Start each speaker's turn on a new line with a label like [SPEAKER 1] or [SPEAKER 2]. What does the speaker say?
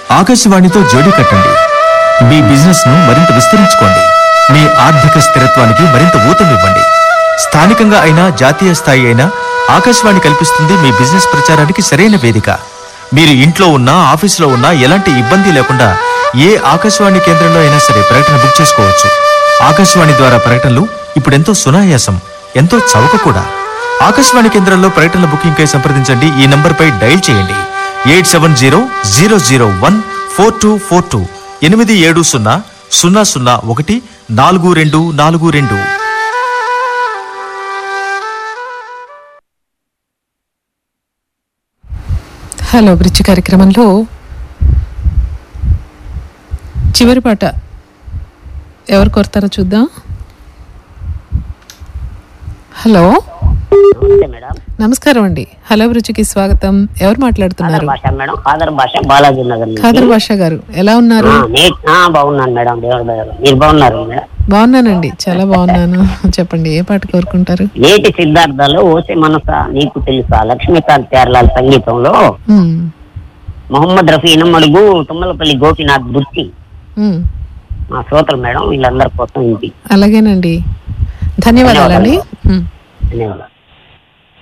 [SPEAKER 1] ఆకాశవాణితో జోడీ కట్టండి మీ బిజినెస్ ను మరింత విస్తరించుకోండి మీ ఆర్థిక స్థిరత్వానికి మరింత ఊతమివ్వండి స్థానికంగా అయినా జాతీయ స్థాయి అయినా ఆకాశవాణి కల్పిస్తుంది మీ బిజినెస్ ప్రచారానికి సరైన వేదిక మీరు ఇంట్లో ఉన్నా ఆఫీసులో ఉన్నా ఎలాంటి ఇబ్బంది లేకుండా ఏ ఆకాశవాణి కేంద్రంలో అయినా సరే ప్రకటన బుక్ చేసుకోవచ్చు ఆకాశవాణి ద్వారా ప్రకటనలు ఇప్పుడెంతో సునాయాసం ఎంతో చౌక కూడా ఆకాశవాణి కేంద్రంలో ప్రకటనల బుకింగ్ కై సంప్రదించండి ఈ నంబర్పై డైల్ చేయండి eight seven zero zero zero one four two four two ఎనిమిది ఏడు సున్నా సున్నా సున్నా ఒకటి నాలుగు రెండు నాలుగు రెండు
[SPEAKER 2] హలో బ్రిడ్జ్ కార్యక్రమంలో చివరి పాట ఎవరు కొడతారో చూద్దాం హలో
[SPEAKER 3] నమస్తే మేడం
[SPEAKER 2] నమస్కారం అండి హలో బ్రిడ్జికి స్వాగతం ఎవరు
[SPEAKER 3] ఖాదర్
[SPEAKER 2] మాట్లాడుతున్నారు
[SPEAKER 3] భాష మేడం ఖాదర్ భాష బాలాజీ నగర్ నుంచి.
[SPEAKER 2] ఖాదర్ బాషా గారు ఎలా ఉన్నారు
[SPEAKER 3] ఆ, నే- ఆ, బాగున్నాను మేడం దేవుడి దయవల్ల. మీరు బాగున్నారు మేడం
[SPEAKER 2] బాగున్నానండి చాలా బాగున్నాను చెప్పండి ఏ పాట కోరుకుంటారు
[SPEAKER 3] నేటి సిద్ధార్థలో ఓసే మనస నీకు తెలుసా లక్ష్మీకాంత్ ప్యార్లాల్ సంగీతంలో
[SPEAKER 2] ఉమ్,
[SPEAKER 3] మొహమ్మద్ రఫీ ఇనమడుగు తుమ్మలపల్లి గోపినాథ్ బుర్చి
[SPEAKER 2] ఉమ్,
[SPEAKER 3] మా శ్రోతలు మేడం వీళ్ళందరి కోసం ఇంటి
[SPEAKER 2] అలాగేనండి ధన్యవాదాలండి ఉమ్.
[SPEAKER 3] ధన్యవాదాలు